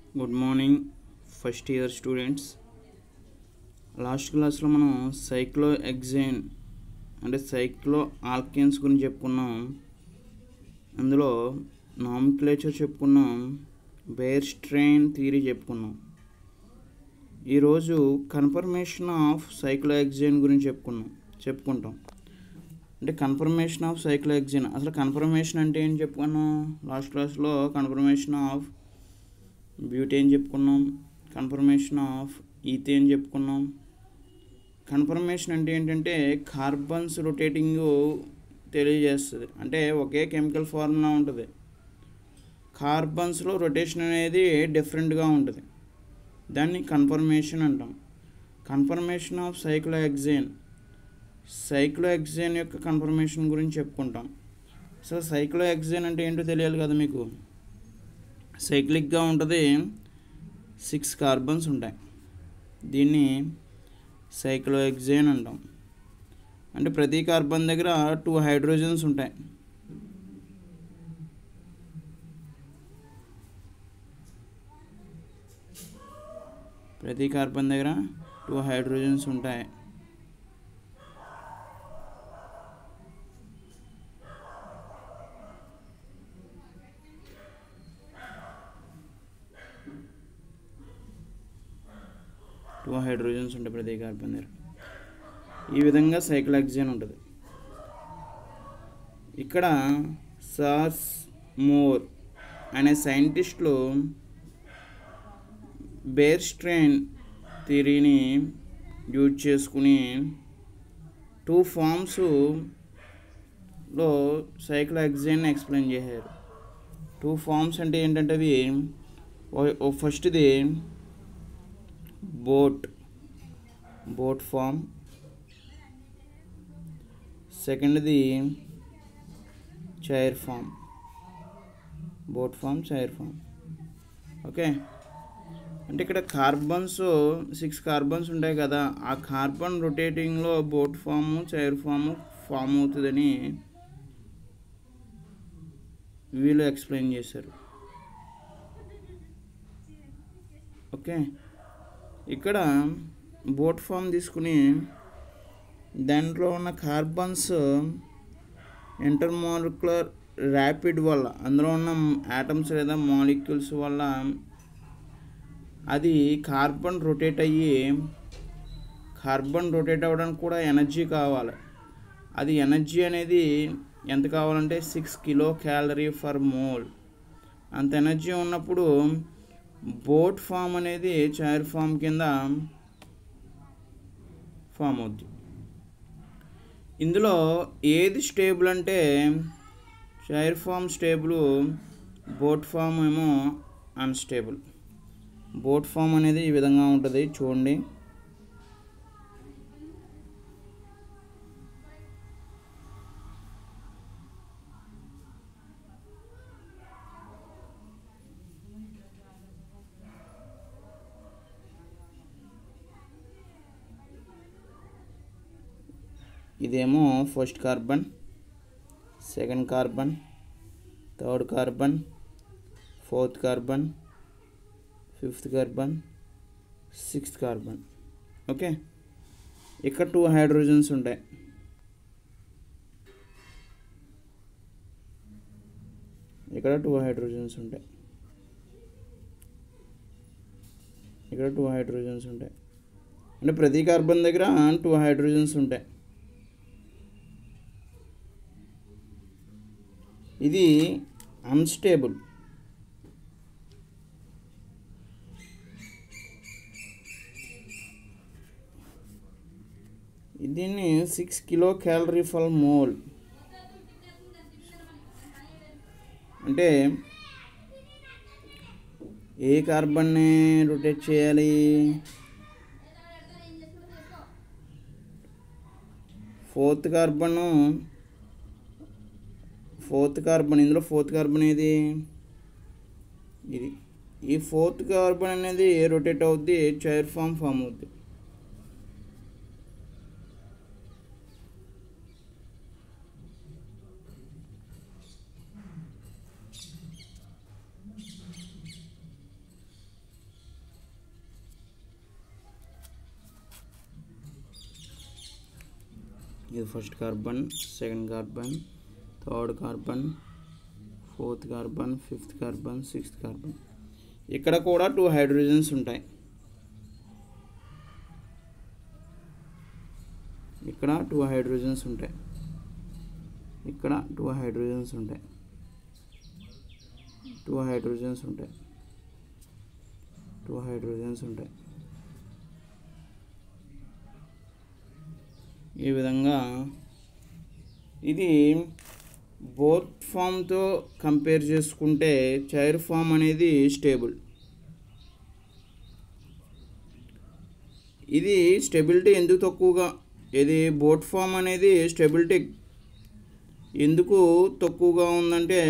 good morning first year students last క్లాస్లో మనం సైక్లో exine అంటే సైక్లో ఆల్కెన్స్ గురించి చెప్పుకున్నాం అందులో నామిక్లేచర్ చెప్పుకున్నాం బేర్ స్ట్రెయిన్ థియరీ చెప్పుకున్నాం ఈరోజు కన్ఫర్మేషన్ ఆఫ్ సైక్లో ఎగ్జైన్ గురించి చెప్పుకున్నాం చెప్పుకుంటాం అంటే కన్ఫర్మేషన్ ఆఫ్ సైక్లో ఎగ్జైన్ అసలు కన్ఫర్మేషన్ అంటే ఏం చెప్పుకున్నాం లాస్ట్ క్లాస్లో కన్ఫర్మేషన్ ఆఫ్ బ్యూటేన్ చెప్పుకున్నాం కన్ఫర్మేషన్ ఆఫ్ ఈథేన్ చెప్పుకున్నాం కన్ఫర్మేషన్ అంటే ఏంటంటే కార్బన్స్ రొటేటింగ్ తెలియజేస్తుంది అంటే ఒకే కెమికల్ ఫార్ములా ఉంటుంది కార్బన్స్లో రొటేషన్ అనేది డిఫరెంట్గా ఉంటుంది దాన్ని కన్ఫర్మేషన్ అంటాం conformation of cyclohexane cyclohexane యొక్క కన్ఫర్మేషన్ గురించి చెప్పుకుంటాం సో సైక్లో ఎగ్జైన్ అంటే ఏంటో తెలియాలి కదా మీకు సైక్లిక్గా ఉంటుంది సిక్స్ కార్బన్స్ ఉంటాయి దీన్ని సైక్లో ఎగ్జైన్ అంటాం అంటే ప్రతి కార్బన్ దగ్గర టూ హైడ్రోజన్స్ ఉంటాయి ప్రతి కార్బన్ దగ్గర టూ హైడ్రోజన్స్ ఉంటాయి టూ హైడ్రోజన్స్ ఉంటాయి ప్రతి కార్బన్ దగ్గర ఈ విధంగా సైకిల్ ఆక్సిజన్ ఉంటుంది ఇక్కడ సార్స్ మోర్ అనే సైంటిస్టులు బేర్ స్ట్రెయిన్ థియరీని యూజ్ చేసుకుని టూ ఫామ్స్ లో సైకిల్ ఆక్సిజన్ ఎక్స్ప్లెయిన్ చేశారు టూ ఫామ్స్ అంటే ఏంటంటే అవి ఫస్ట్ది బోట్ బోట్ ఫామ్ సెకండ్ది chair form boat form chair form okay అంటే ఇక్కడ కార్బన్స్ సిక్స్ కార్బన్స్ ఉంటాయి కదా ఆ కార్బన్ రొటేటింగ్లో boat form chair form form అవుతుందని వీళ్ళు ఎక్స్ప్లెయిన్ చేశారు ఓకే ఇక్కడ బోట్ ఫామ్ తీసుకుని దాంట్లో ఉన్న కార్బన్స్ ఇంటర్మాలిక్యులర్ ర్యాపిడ్ వల్ల అందులో ఉన్న యాటమ్స్ లేదా మాలిక్యూల్స్ వల్ల అది కార్బన్ రొటేట్ అయ్యి కార్బన్ రొటేట్ అవ్వడానికి కూడా ఎనర్జీ కావాలి అది ఎనర్జీ అనేది ఎంత కావాలంటే six kilocalorie for mole అంత ఎనర్జీ ఉన్నప్పుడు బోట్ ఫామ్ అనేది చైర్ ఫామ్ కింద ఫామ్ అవుద్ది ఇందులో ఏది స్టేబుల్ అంటే chair form stable boat form ఏమో అన్స్టేబుల్ బోట్ ఫామ్ అనేది ఈ విధంగా ఉంటుంది చూడండి ఇదేమో first carbon second carbon third carbon fourth carbon fifth carbon sixth carbon okay ఇక్కడ టూ హైడ్రోజన్స్ ఉంటాయి ఇక్కడ టూ హైడ్రోజన్స్ ఉంటాయి ఇక్కడ టూ హైడ్రోజన్స్ ఉంటాయి అంటే ప్రతి కార్బన్ దగ్గర టూ హైడ్రోజన్స్ ఉంటాయి ఇది అన్స్టేబుల్ దీన్ని six kilocalorie for mole అంటే ఏ కార్బన్ని రొటేట్ చేయాలి ఫోర్త్ కార్బన్ ఫోర్త్ కార్బన్ ఇందులో ఫోర్త్ కార్బన్ ఏది ఇది ఈ ఫోర్త్ కార్బన్ అనేది రొటేట్ అవుద్ది చైర్ ఫామ్ ఫామ్ అవుద్ది ఇది first carbon second carbon third carbon fourth carbon fifth carbon sixth carbon ఇక్కడ కూడా టూ హైడ్రోజన్స్ ఉంటాయి ఇక్కడ టూ హైడ్రోజన్స్ ఉంటాయి ఇక్కడ టూ హైడ్రోజన్స్ ఉంటాయి టూ హైడ్రోజన్స్ ఉంటాయి టూ హైడ్రోజన్స్ ఉంటాయి ఈ విధంగా ఇది బోత్ ఫామ్తో కంపేర్ చేసుకుంటే చైర్ ఫామ్ అనేది స్టేబుల్ ఇది స్టెబిలిటీ ఎందుకు తక్కువగా ఇది బోట్ ఫామ్ అనేది స్టెబిలిటీ ఎందుకు తక్కువగా ఉందంటే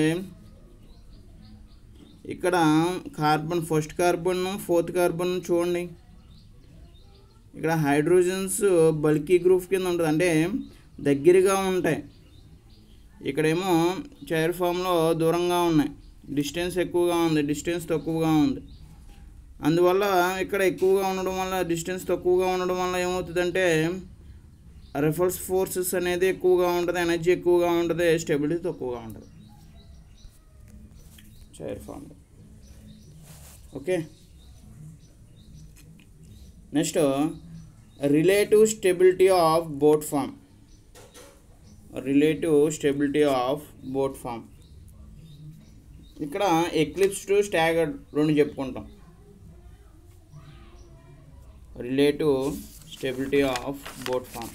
ఇక్కడ carbon first carbon fourth carbon చూడండి ఇక్కడ హైడ్రోజన్స్ బల్కీ గ్రూప్ కింద ఉంటుంది అంటే దగ్గరగా ఉంటాయి ఇక్కడేమో చైర్ ఫామ్లో దూరంగా ఉన్నాయి డిస్టెన్స్ ఎక్కువగా ఉంది డిస్టెన్స్ తక్కువగా ఉంది అందువల్ల ఇక్కడ ఎక్కువగా ఉండడం వల్ల డిస్టెన్స్ తక్కువగా ఉండడం వల్ల ఏమవుతుందంటే రిఫల్స్ ఫోర్సెస్ అనేది ఎక్కువగా ఉంటుంది ఎనర్జీ ఎక్కువగా ఉంటుంది స్టెబిలిటీ తక్కువగా ఉంటుంది చైర్ ఫామ్లో okay next relative stability of boat form relative stability of boat form ఇక్కడ ఎక్లిప్స్ టు స్టాగర్డ్ రెండు చెప్పుకుంటాం relative stability of boat form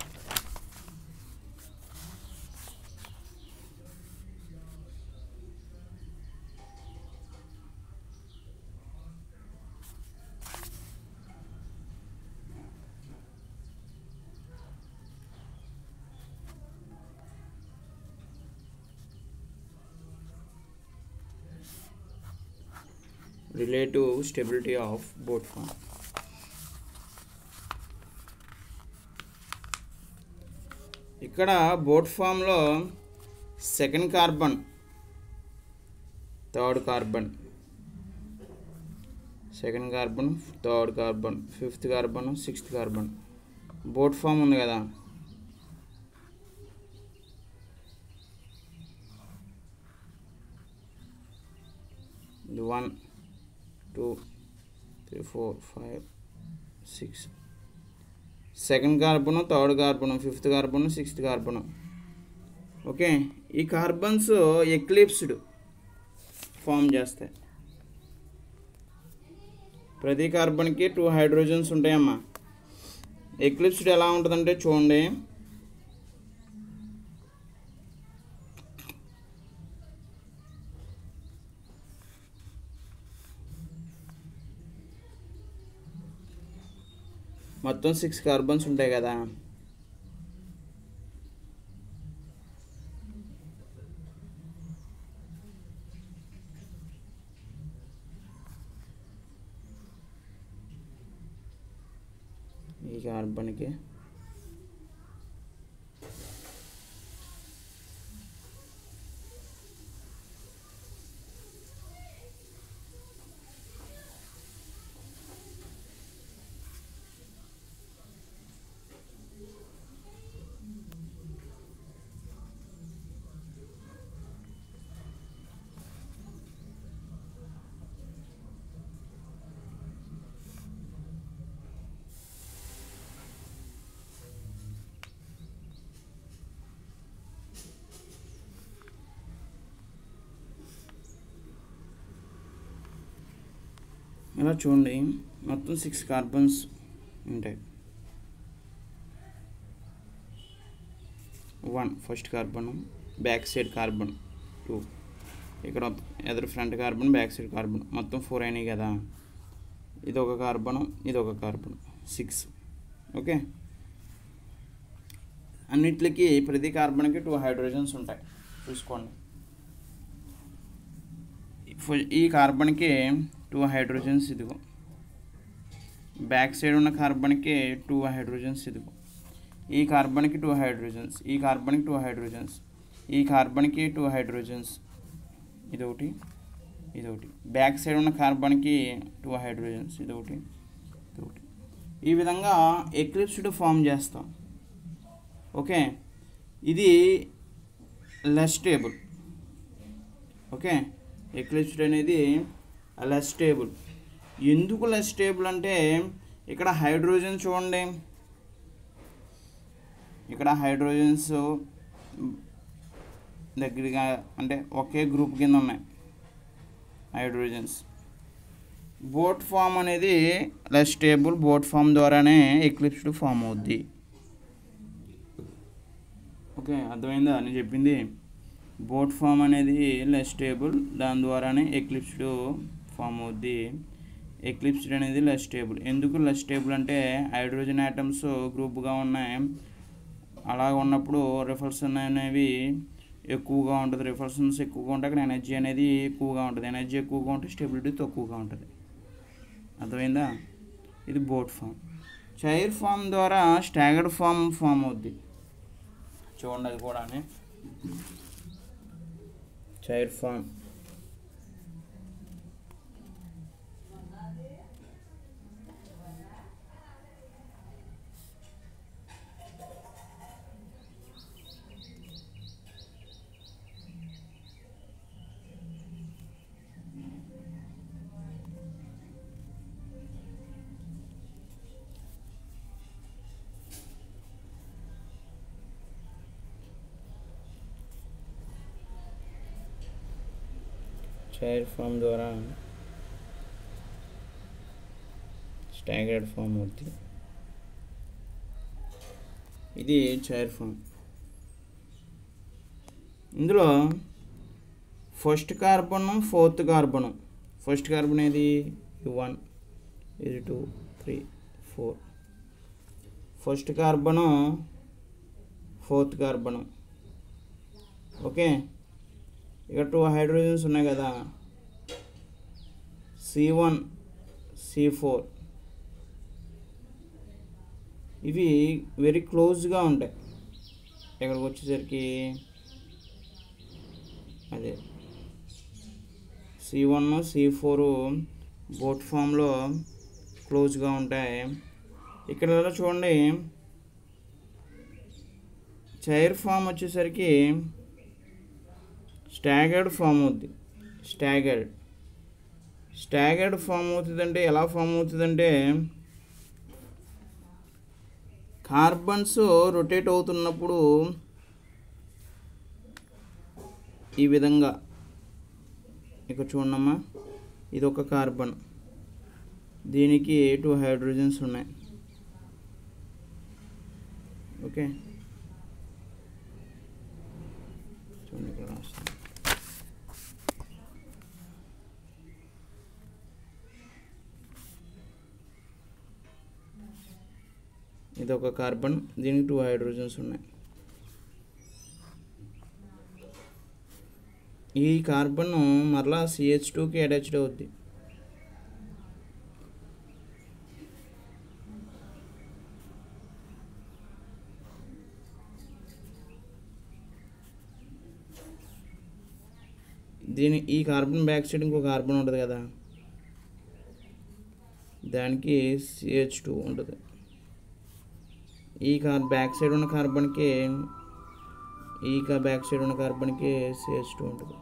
relative stability of boat form ఇక్కడ బోట్ ఫామ్లో second carbon third carbon second carbon third carbon fifth carbon sixth carbon boat form ఉంది కదా ఇది one two three four five six second carbon third carbon fifth carbon sixth carbon okay ఈ carbons eclipsed form చేస్తాయి ప్రతి కార్బన్కి two hydrogens ఉంటాయమ్మా eclipsed ఎలా ఉంటుందంటే చూడండి మొత్తం సిక్స్ కార్బన్స్ ఉంటాయి కదా ఈ కార్బన్కి ఇలా చూడండి మొత్తం సిక్స్ కార్బన్స్ ఉంటాయి one first carbon back side carbon two ఇక్కడ ఎదురు front carbon back side carbon మొత్తం ఫోర్ అయినాయి కదా ఇది ఒక కార్బన్ ఇది ఒక కార్బన్ సిక్స్ ఓకే అన్నిటికి ప్రతి కార్బన్కి టూ హైడ్రోజన్స్ ఉంటాయి చూసుకోండి ఫు- ఈ కార్బన్కి టూ హైడ్రోజన్స్ ఇదిగో బ్యాక్ సైడ్ ఉన్న కార్బన్కి టూ హైడ్రోజన్స్ ఇదిగో ఈ కార్బన్కి టూ హైడ్రోజన్స్ ఈ కార్బన్కి టూ హైడ్రోజన్స్ ఈ కార్బన్కి టూ హైడ్రోజన్స్ ఇదొకటి ఇదొకటి బ్యాక్ సైడ్ ఉన్న కార్బన్కి టూ హైడ్రోజన్స్ ఇదొకటి ఇదొకటి ఈ విధంగా ఎక్లిప్స్డ్ ఫామ్ చేస్తాం ఓకే ఇది లెస్ స్టేబుల్ ఓకే ఎక్లిప్స్డ్ అనేది లెస్ స్టేబుల్ ఎందుకు లెస్ స్టేబుల్ అంటే ఇక్కడ హైడ్రోజన్ చూడండి ఇక్కడ హైడ్రోజన్స్ దగ్గరగా అంటే ఒకే గ్రూప్ కింద ఉన్నాయి హైడ్రోజన్స్ బోట్ ఫామ్ అనేది లెస్ స్టేబుల్ బోట్ ఫామ్ ద్వారానే ఎక్లిప్స్డ్ ఫామ్ అవుద్ది ఓకే అర్థమైందా నేను చెప్పింది బోట్ ఫామ్ అనేది లెస్ స్టేబుల్ దాని ద్వారానే ఎక్లిప్స్డ్ ఫామ్ అవుద్ది ఎక్లిప్స్డ్ అనేది లెస్ స్టేబుల్ ఎందుకు లెస్ స్టేబుల్ అంటే హైడ్రోజన్ ఆటమ్స్ గ్రూప్గా ఉన్నాయి అలా ఉన్నప్పుడు రిఫల్సన్ అనేవి ఎక్కువగా ఉంటుంది రిఫల్సన్స్ ఎక్కువగా ఉంటే అక్కడ ఎనర్జీ అనేది ఎక్కువగా ఉంటుంది ఎనర్జీ ఎక్కువగా ఉంటే స్టెబిలిటీ తక్కువగా ఉంటుంది అర్థమైందా ఇది బోట్ ఫామ్ చైర్ ఫామ్ ద్వారా స్టాగర్డ్ ఫామ్ ఫామ్ అవుద్ది చూడండి అది కూడా చైర్ ఫామ్ చైర్ ఫామ్ ద్వారా స్టాగర్డ్ ఫామ్ అవుతుంది ఇది చైర్ ఫామ్ ఇందులో first carbon fourth carbon first carbon ఏది వన్ ఇది two three four first carbon fourth carbon okay ఇక్కడ టూ హైడ్రోజన్స్ ఉన్నాయి కదా సి వన్ సి ఫోర్ ఇవి వెరీ క్లోజ్గా ఉంటాయి ఇక్కడికి వచ్చేసరికి అదే C one C four boat ఫామ్లో క్లోజ్గా ఉంటాయి ఇక్కడ ఇలా చూడండి చైర్ ఫామ్ వచ్చేసరికి స్టాగర్డ్ ఫామ్ అవుద్ది స్టాగర్డ్ స్టాగర్డ్ ఫామ్ అవుతుందంటే ఎలా ఫామ్ అవుతుందంటే కార్బన్స్ రొటేట్ అవుతున్నప్పుడు ఈ విధంగా ఇక్కడ చూడమ్మా ఇది ఒక కార్బన్ దీనికి టూ హైడ్రోజన్స్ ఉన్నాయి ఓకే చూడండి ఇక్కడ రాస్తాను ఇది ఒక కార్బన్ దీనికి టూ హైడ్రోజన్స్ ఉన్నాయి ఈ కార్బన్ మరలా సిహెచ్ టూకి అటాచ్డ్ అవుద్ది దీని ఈ కార్బన్ బ్యాక్ సైడ్ ఇంకో కార్బన్ ఉంటుంది కదా దానికి సిహెచ్ టూ ఉంటుంది ఈ కార్ బ్యాక్ సైడ్ ఉన్న కార్బన్కి ఈ కా బ్యాక్ సైడ్ ఉన్న కార్బన్కి సిహెచ్ టూ ఉంటుంది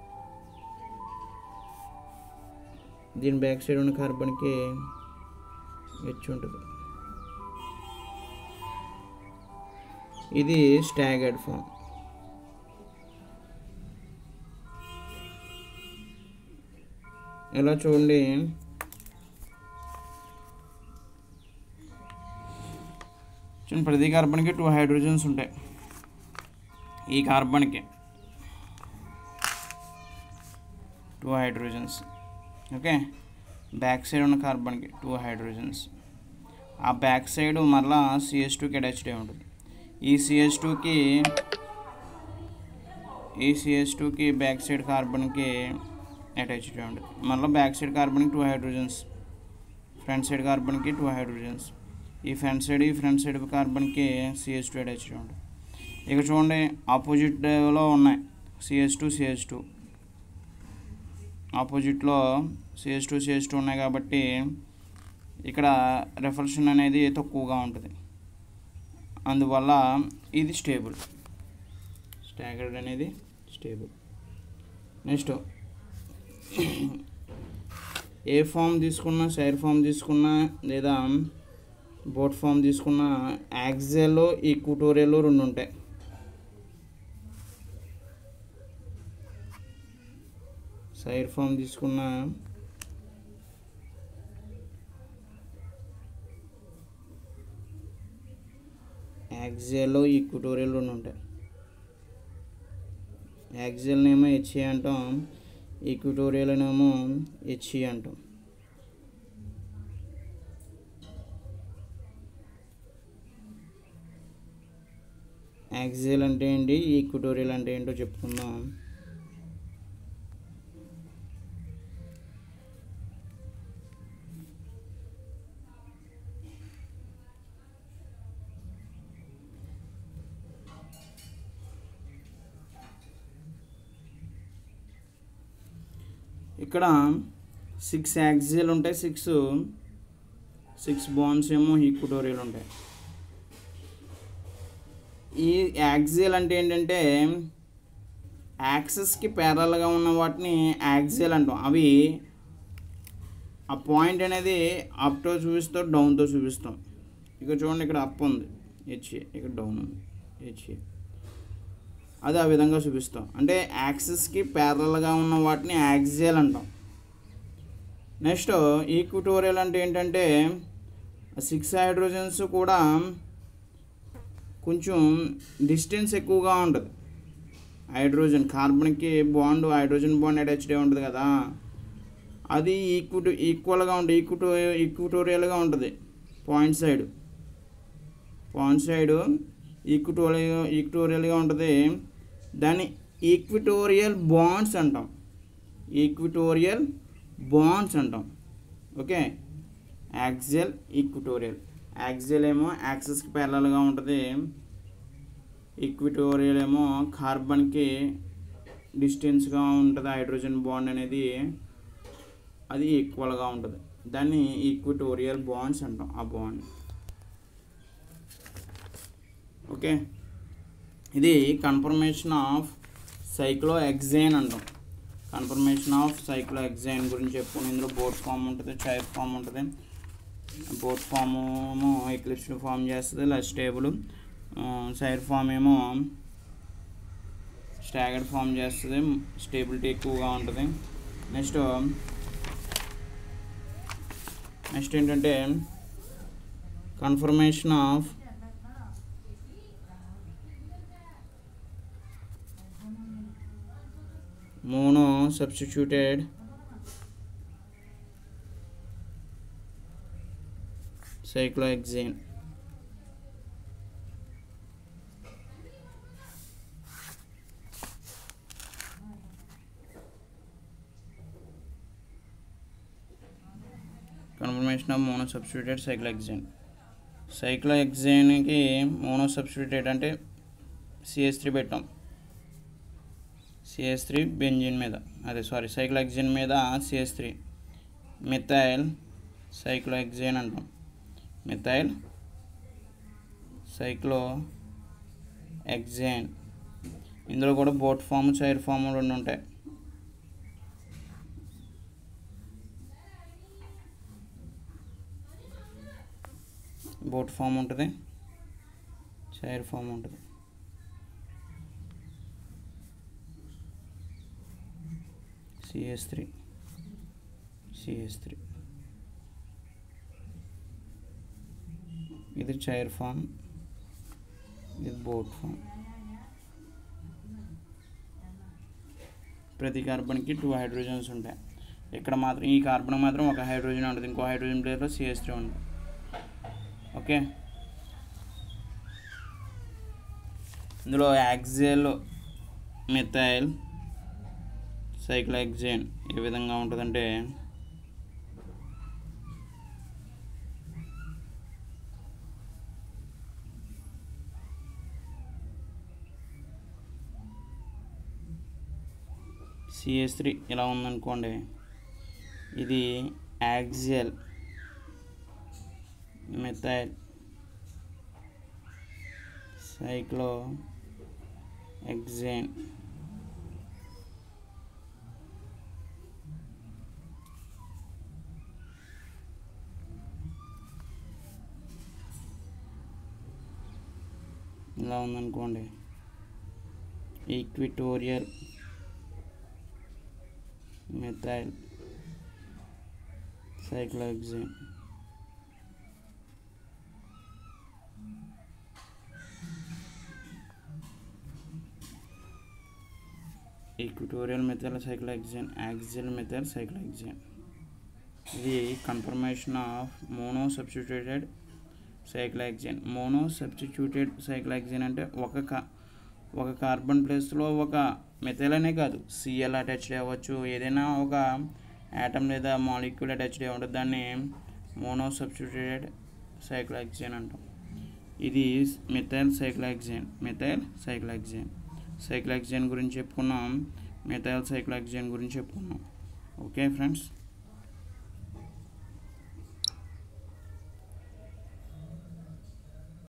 దీని బ్యాక్ సైడ్ ఉన్న కార్బన్కి హెచ్ ఉంటుంది ఇది స్టాగర్డ్ ఫామ్ ఇలా చూడండి చూడండి ప్రతి కార్బన్కి టూ హైడ్రోజన్స్ ఉంటాయి ఈ కార్బన్కి two hydrogens okay back side ఉన్న కార్బన్కి టూ హైడ్రోజన్స్ ఆ బ్యాక్ సైడ్ మరలా సిఎస్ టూకి అటాచ్డ్ అయి ఉంటుంది ఈ సిఎస్ టూకి ఈ సిఎస్ టూకి బ్యాక్ సైడ్ కార్బన్కి అటాచ్డ్ అయి ఉంటుంది మళ్ళీ బ్యాక్ సైడ్ కార్బన్కి టూ హైడ్రోజన్స్ ఫ్రంట్ సైడ్ కార్బన్కి టూ హైడ్రోజన్స్ ఈ ఫ్రంట్ సైడ్ ఈ ఫ్రంట్ సైడ్ కార్బన్కి సిఎస్ టూ అటాచ్డ్ అయి ఉంటుంది ఇక చూడండి ఆపోజిట్లో ఉన్నాయి సిఎస్ టూ సిఎస్ టూ ఆపోజిట్లో సిఎస్ టూ సిఎస్ టూ ఉన్నాయి కాబట్టి ఇక్కడ రిఫల్షన్ అనేది తక్కువగా ఉంటుంది అందువల్ల ఇది స్టేబుల్ స్టాగర్డ్ అనేది స్టేబుల్ నెక్స్ట్ ఏ ఫామ్ తీసుకున్నా సైర్ ఫామ్ తీసుకున్నా లేదా బోట్ ఫామ్ తీసుకున్నా యాక్సెల్ ఈక్వటోరియల్ రెండు ఉంటాయి సైర్ ఫామ్ తీసుకున్నా యాక్సియల్ ఈక్వటోరియల్ రెండు ఉంటాయి యాక్సియల్ ఏమో హెచ్ఈ అంటాం ఈక్వటోరియల్ ఏమో హెచ్ఈ అంటాం యాక్సియల్ అంటే ఏంటి ఈక్వటోరియల్ అంటే ఏంటో చెప్పుకుందాం ఇక్కడ సిక్స్ యాక్సియల్ ఉంటాయి సిక్స్ సిక్స్ బాండ్స్ ఏమో ఈక్వటోరియల్ ఉంటాయి ఈ యాక్సియల్ అంటే ఏంటంటే యాక్సెస్కి ప్యారల్గా ఉన్న వాటిని యాక్సియల్ అంటాం అవి ఆ పాయింట్ అనేది అప్తో చూపిస్తాం డౌన్తో చూపిస్తాం ఇక్కడ చూడండి ఇక్కడ అప్ ఉంది హెచ్ఏ ఇక్కడ డౌన్ ఉంది హెచ్ఏ అది ఆ విధంగా చూపిస్తాం అంటే యాక్సిస్కి ప్యారల్గా ఉన్న వాటిని యాక్సియల్ అంటాం నెక్స్ట్ ఈక్విటోరియల్ అంటే ఏంటంటే సిక్స్ హైడ్రోజన్స్ కూడా కొంచెం డిస్టెన్స్ ఎక్కువగా ఉంటుంది హైడ్రోజన్ కార్బన్కి బాండ్ హైడ్రోజన్ బాండ్ అటాచ్డ్ ఉంటుంది కదా అది ఈక్విట్ ఈక్వల్గా ఉంటుంది ఈక్విటో ఈక్విటోరియల్గా ఉంటుంది point side point side equatorial ఈక్విటోరియల్గా ఉంటుంది దాన్ని ఈక్విటోరియల్ బాండ్స్ అంటాం ఈక్విటోరియల్ బాండ్స్ అంటాం ఓకే యాక్సియల్ ఈక్విటోరియల్ యాక్సియల్ ఏమో యాక్సెస్కి ప్యారలల్గా ఉంటుంది ఈక్విటోరియల్ ఏమో కార్బన్కి డిస్టెన్స్గా ఉంటుంది హైడ్రోజన్ బాండ్ అనేది అది ఈక్వల్గా ఉంటుంది దాన్ని ఈక్విటోరియల్ బాండ్స్ అంటాం ఆ బాండ్ ఓకే ఇది కన్ఫర్మేషన్ ఆఫ్ సైక్లో ఎగ్జైన్ అంటాం కన్ఫర్మేషన్ ఆఫ్ సైక్లో ఎగ్జైన్ గురించి చెప్పుకుని ఇందులో బోట్ ఫామ్ ఉంటుంది చైర్ ఫామ్ ఉంటుంది బోట్ ఫామ్ ఏమో ఎక్లిప్స్ ఫామ్ చేస్తుంది లేదా స్టేబుల్ సైర్ ఫామ్ ఏమో స్టాగర్డ్ ఫామ్ చేస్తుంది స్టేబిలిటీ ఎక్కువగా ఉంటుంది నెక్స్ట్ నెక్స్ట్ ఏంటంటే conformation of mono substituted cyclohexane conformation of mono substituted cyclohexane సైక్లోహెక్సేన్కి మోనో సబ్స్టిట్యూటెడ్ అంటే సిఎస్ త్రీ పెట్టాం సిఎస్ త్రీ బెంజిన్ మీద అదే సారీ సైక్లోహెక్సేన్ మీద సిఎస్ త్రీ మిథైల్ సైక్లోహెక్సేన్ అంటాం మిథైల్ సైక్లో ఎగ్జైన్ ఇందులో కూడా బోట్ ఫామ్ చైర్ ఫామ్ రెండు ఉంటాయి బోట్ ఫామ్ ఉంటుంది చైర్ ఫామ్ ఉంటుంది సిఎస్ త్రీ సిఎస్ త్రీ ఇది చైర్ ఫామ్ ఇది బోట్ ఫామ్ ప్రతి కార్బన్కి టూ హైడ్రోజన్స్ ఉంటాయి ఇక్కడ మాత్రం ఈ కార్బన్ మాత్రం ఒక హైడ్రోజన్ ఉంటుంది ఇంకో హైడ్రోజన్ ప్లేస్లో సిఎస్ త్రీ ఉంటుంది ఓకే ఇందులో యాక్సియల్ మిథైల్ సైక్లోహెక్సేన్ ఏ విధంగా ఉంటుందంటే సిఎస్ త్రీ ఇలా ఉందనుకోండి ఇది యాక్సియల్ మిథైల్ సైక్లో ఎగ్జైన్ ఇలా ఉందనుకోండి equatorial methyl cyclohexane equatorial methyl cyclohexane axial methyl cyclohexane ఇది conformation of mono substituted cyclohexane mono substituted cyclohexane అంటే ఒక కా ఒక కార్బన్ ప్లేస్లో ఒక మెథైల్ అనే కాదు సిఎల్ అటాచ్డ్ అవ్వచ్చు ఏదైనా ఒక యాటమ్ లేదా మాలిక్యూల్ అటాచ్డ్ ఉంటుంది దాన్ని మోనో సబ్స్టిట్యూటెడ్ సైక్లాక్సిన్ అంటాం ఇది మెథైల్ సైక్లాక్సిన్ మెథైల్ సైక్లాక్సిన్ సైక్లాక్సిన్ గురించి చెప్పుకున్నాం మెథైల్ సైక్లాక్సిన్ గురించి చెప్పుకున్నాం ఓకే ఫ్రెండ్స్